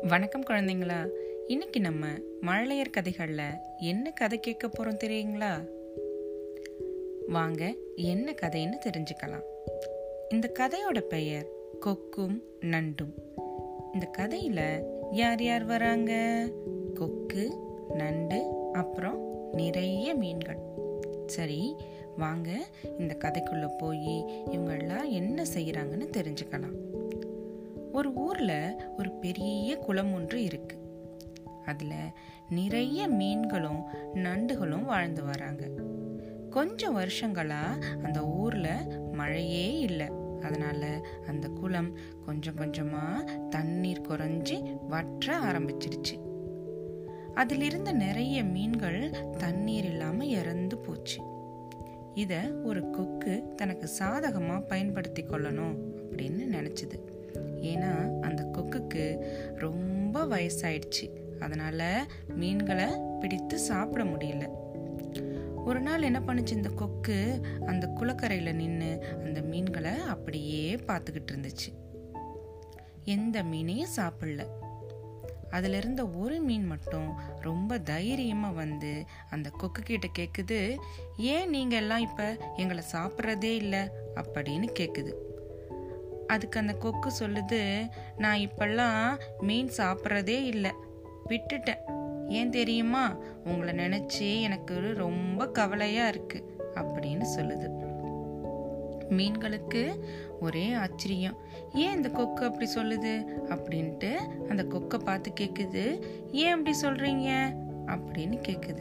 வணக்கம் குழந்தைங்களா இன்னைக்கு நம்ம மழலையர் கதைகளில் என்ன கதை கேட்க போகிறோம் தெரியுங்களா வாங்க என்ன கதைன்னு தெரிஞ்சுக்கலாம் இந்த கதையோட பெயர் கொக்கும் நண்டும் இந்த கதையில் யார் யார் வராங்க கொக்கு நண்டு அப்புறம் நிறைய மீன்கள் சரி வாங்க இந்த கதைக்குள்ளே போய் இவங்கெல்லாம் என்ன செய்கிறாங்கன்னு தெரிஞ்சுக்கலாம் ஒரு ஊர்ல ஒரு பெரிய குளம் ஒன்று இருக்கு அதுல நிறைய மீன்களும் நண்டுகளும் வாழ்ந்து வராங்க கொஞ்சம் வருஷங்களா அந்த ஊர்ல மழையே இல்லை அதனால அந்த குளம் கொஞ்சம் கொஞ்சமா தண்ணீர் குறைஞ்சி வற்ற ஆரம்பிச்சிருச்சு அதில் இருந்த நிறைய மீன்கள் தண்ணீர் இல்லாம இறந்து போச்சு இத ஒரு கொக்கு தனக்கு சாதகமா பயன்படுத்தி கொள்ளணும் அப்படின்னு நினைச்சது ஏன்னா அந்த கொக்குக்கு ரொம்ப வயசாயிடுச்சு அதனால மீன்களை பிடித்து சாப்பிட முடியல ஒரு நாள் என்ன பண்ணுச்சு இந்த கொக்கு அந்த குளக்கரையில நின்று அந்த மீன்களை அப்படியே பார்த்துக்கிட்டு இருந்துச்சு எந்த மீனையும் சாப்பிடல அதுல இருந்த ஒரு மீன் மட்டும் ரொம்ப தைரியமா வந்து அந்த கொக்கு கிட்ட கேக்குது ஏன் நீங்க எல்லாம் இப்ப எங்களை சாப்பிட்றதே இல்லை அப்படின்னு கேக்குது அதுக்கு அந்த கொக்கு சொல்லுது நான் இப்பெல்லாம் மீன் சாப்பிட்றதே இல்லை விட்டுட்டேன் ஏன் தெரியுமா உங்களை நினைச்சு எனக்கு ரொம்ப கவலையா இருக்கு அப்படின்னு சொல்லுது மீன்களுக்கு ஒரே ஆச்சரியம் ஏன் இந்த கொக்கு அப்படி சொல்லுது அப்படின்ட்டு அந்த கொக்கை பார்த்து கேக்குது ஏன் அப்படி சொல்றீங்க அப்படின்னு கேக்குது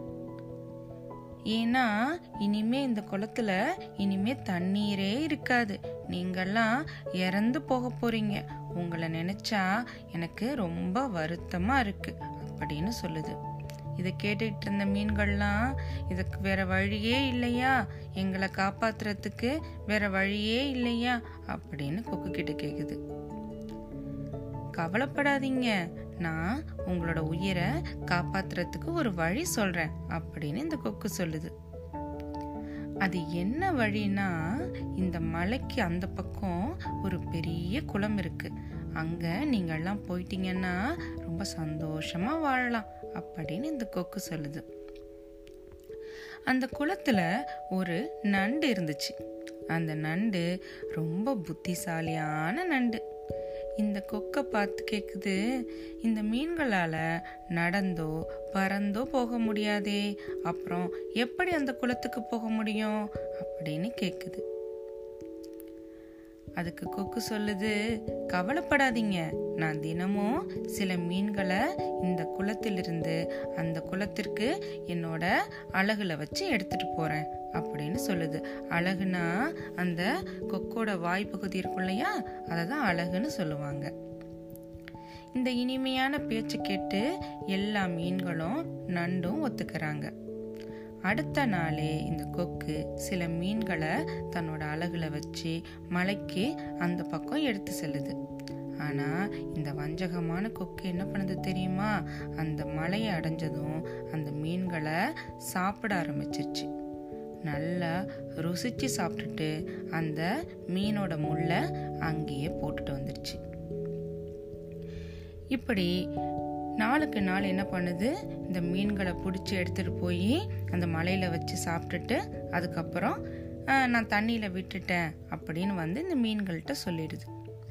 ஏன்னா இனிமே இந்த குளத்துல இனிமே தண்ணீரே இருக்காது நீங்கெல்லாம் இறந்து போக போறீங்க உங்களை நினைச்சா எனக்கு ரொம்ப வருத்தமா இருக்கு அப்படின்னு சொல்லுது இதை கேட்டுக்கிட்டு இருந்த மீன்கள்லாம் இதுக்கு வேற வழியே இல்லையா எங்களை காப்பாத்துறதுக்கு வேற வழியே இல்லையா அப்படின்னு கொக்கு கிட்ட கேக்குது கவலைப்படாதீங்க நான் உங்களோட உயிரை காப்பாத்துறதுக்கு ஒரு வழி சொல்றேன் அப்படின்னு இந்த கொக்கு சொல்லுது அது என்ன வழினா இந்த மலைக்கு அந்த பக்கம் ஒரு பெரிய குளம் இருக்கு அங்க நீங்க எல்லாம் போயிட்டீங்கன்னா ரொம்ப சந்தோஷமா வாழலாம் அப்படின்னு இந்த கொக்கு சொல்லுது அந்த குளத்துல ஒரு நண்டு இருந்துச்சு அந்த நண்டு ரொம்ப புத்திசாலியான நண்டு இந்த கொக்கை பார்த்து கேக்குது இந்த மீன்களால நடந்தோ பறந்தோ போக முடியாதே அப்புறம் எப்படி அந்த குளத்துக்கு போக முடியும் அப்படின்னு கேக்குது அதுக்கு கொக்கு சொல்லுது கவலைப்படாதீங்க நான் தினமும் சில மீன்களை இந்த குளத்திலிருந்து அந்த குளத்திற்கு என்னோட அழகுல வச்சு எடுத்துட்டு போறேன் அப்படின்னு சொல்லுது அழகுனா அந்த கொக்கோட வாய் பகுதி இருக்கும் இல்லையா அதை தான் அழகுன்னு சொல்லுவாங்க இந்த இனிமையான பேச்சு கேட்டு எல்லா மீன்களும் நண்டும் ஒத்துக்கிறாங்க அடுத்த நாளே இந்த கொக்கு சில மீன்களை தன்னோட அழகுல வச்சு மலைக்கு அந்த பக்கம் எடுத்து செல்லுது ஆனா இந்த வஞ்சகமான கொக்கு என்ன பண்ணுது தெரியுமா அந்த மலையை அடைஞ்சதும் அந்த மீன்களை சாப்பிட ஆரம்பிச்சிருச்சு நல்லா ருசிச்சு சாப்பிட்டுட்டு அந்த மீனோட முள்ள அங்கேயே போட்டுட்டு வந்துருச்சு இப்படி நாளுக்கு நாள் என்ன பண்ணுது இந்த மீன்களை பிடிச்சி எடுத்துட்டு போய் அந்த மலையில வச்சு சாப்பிட்டுட்டு அதுக்கப்புறம் நான் தண்ணியில விட்டுட்டேன் அப்படின்னு வந்து இந்த மீன்கள்கிட்ட சொல்லிடுது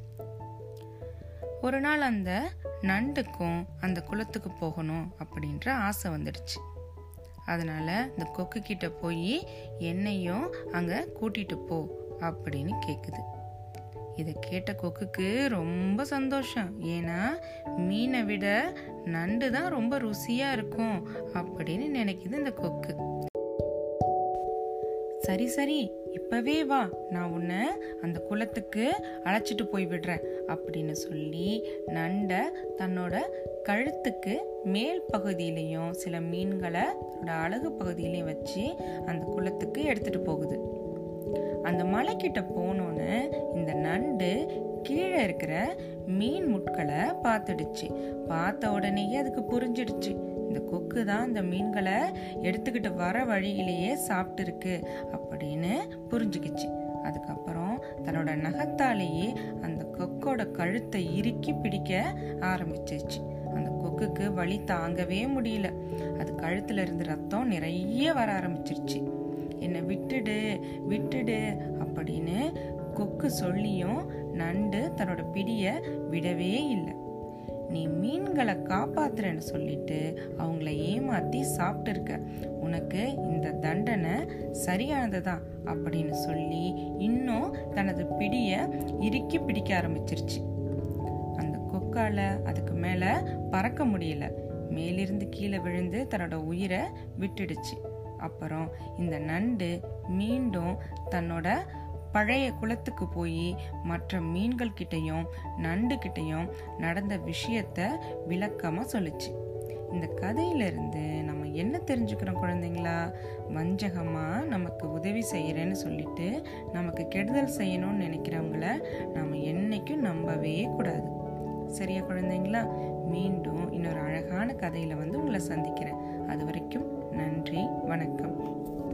ஒரு நாள் அந்த நண்டுக்கும் அந்த குளத்துக்கு போகணும் அப்படின்ற ஆசை வந்துடுச்சு அதனால இந்த கொக்கு கிட்ட போய் என்னையும் அங்க கூட்டிட்டு போ அப்படின்னு கேக்குது இதை கேட்ட கொக்குக்கு ரொம்ப சந்தோஷம் ஏன்னா மீனை விட நண்டு தான் ரொம்ப ருசியா இருக்கும் அப்படின்னு நினைக்குது இந்த கொக்கு சரி சரி இப்பவே வா நான் உன்னை அந்த குளத்துக்கு அழைச்சிட்டு போய் விடுறேன் அப்படின்னு சொல்லி நண்டை தன்னோட கழுத்துக்கு மேல் பகுதியிலையும் சில மீன்களை தன்னோட அழகு பகுதியிலையும் வச்சு அந்த குளத்துக்கு எடுத்துட்டு போகுது அந்த மலைக்கிட்ட போனோன்னு இந்த நண்டு கீழே இருக்கிற மீன் முட்களை பார்த்துடுச்சு பார்த்த உடனேயே அதுக்கு புரிஞ்சிடுச்சு இந்த கொக்கு தான் இந்த மீன்களை எடுத்துக்கிட்டு வர வழியிலேயே சாப்பிட்டு இருக்கு அப்படின்னு புரிஞ்சுக்கிச்சு அதுக்கப்புறம் தன்னோட நகத்தாலேயே அந்த கொக்கோட கழுத்தை இறுக்கி பிடிக்க ஆரம்பிச்சிருச்சு அந்த கொக்குக்கு வலி தாங்கவே முடியல அது கழுத்துல இருந்து ரத்தம் நிறைய வர ஆரம்பிச்சிருச்சு என்னை விட்டுடு விட்டுடு அப்படின்னு கொக்கு சொல்லியும் நண்டு தன்னோட பிடிய விடவே இல்லை நீ மீன்களை காப்பாத்துறேன்னு சொல்லிட்டு அவங்கள ஏமாத்தி சாப்பிட்டு இருக்க உனக்கு இந்த தண்டனை சரியானது தான் அப்படின்னு சொல்லி இன்னும் தனது பிடிய இறுக்கி பிடிக்க ஆரம்பிச்சிருச்சு அந்த கொக்கால அதுக்கு மேல பறக்க முடியல மேலிருந்து கீழே விழுந்து தன்னோட உயிரை விட்டுடுச்சு அப்புறம் இந்த நண்டு மீண்டும் தன்னோட பழைய குளத்துக்கு போய் மற்ற மீன்கள் கிட்டையும் நண்டு கிட்டையும் நடந்த விஷயத்த விளக்கமா சொல்லுச்சு இந்த கதையிலிருந்து நம்ம என்ன தெரிஞ்சுக்கிறோம் குழந்தைங்களா வஞ்சகமா நமக்கு உதவி செய்யறேன்னு சொல்லிட்டு நமக்கு கெடுதல் செய்யணும்னு நினைக்கிறவங்கள நம்ம என்னைக்கும் நம்பவே கூடாது சரியா குழந்தைங்களா மீண்டும் இன்னொரு அழகான கதையில வந்து உங்களை சந்திக்கிறேன் அது வரைக்கும் நன்றி வணக்கம்